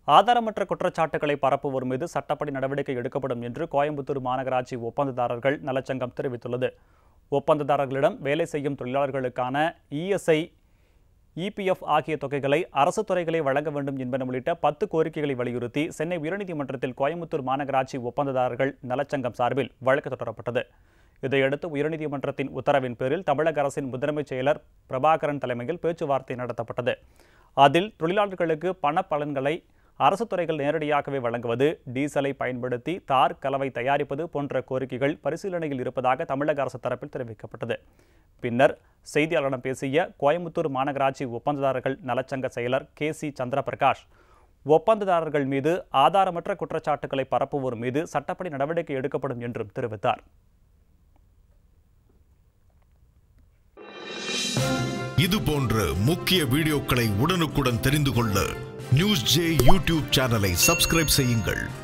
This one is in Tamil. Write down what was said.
ஆதாரமற்ற குற்றச்சாட்டுகளை பரப்புவோர் மீது சட்டப்படி நடவடிக்கை எடுக்கப்படும் என்று கோயம்புத்தூர் மாநகராட்சி ஒப்பந்ததாரர்கள் நலச்சங்கம் தெரிவித்துள்ளது ஒப்பந்ததாரர்களிடம் வேலை செய்யும் தொழிலாளர்களுக்கான இஎஸ்ஐ இபிஎஃப் ஆகிய தொகைகளை அரசு துறைகளே வழங்க வேண்டும் என்பன உள்ளிட்ட பத்து கோரிக்கைகளை வலியுறுத்தி சென்னை உயர்நீதிமன்றத்தில் கோயம்புத்தூர் மாநகராட்சி ஒப்பந்ததாரர்கள் நலச்சங்கம் சார்பில் வழக்கு தொடரப்பட்டது இதையடுத்து உயர்நீதிமன்றத்தின் உத்தரவின் பேரில் தமிழக அரசின் முதன்மைச் செயலர் பிரபாகரன் தலைமையில் பேச்சுவார்த்தை நடத்தப்பட்டது அதில் தொழிலாளர்களுக்கு பண பலன்களை அரசு துறைகள் நேரடியாகவே வழங்குவது டீசலை பயன்படுத்தி தார் கலவை தயாரிப்பது போன்ற கோரிக்கைகள் பரிசீலனையில் இருப்பதாக தமிழக அரசு தரப்பில் தெரிவிக்கப்பட்டது பின்னர் செய்தியாளரிடம் பேசிய கோயம்புத்தூர் மாநகராட்சி ஒப்பந்ததாரர்கள் நலச்சங்க செயலர் கே சி சந்திரபிரகாஷ் ஒப்பந்ததாரர்கள் மீது ஆதாரமற்ற குற்றச்சாட்டுகளை பரப்புவோர் மீது சட்டப்படி நடவடிக்கை எடுக்கப்படும் என்றும் தெரிவித்தார் இது போன்ற முக்கிய வீடியோக்களை உடனுக்குடன் தெரிந்து கொள்ள நியூஸ் ஜே யூடியூப் சேனலை சப்ஸ்கிரைப் செய்யுங்கள்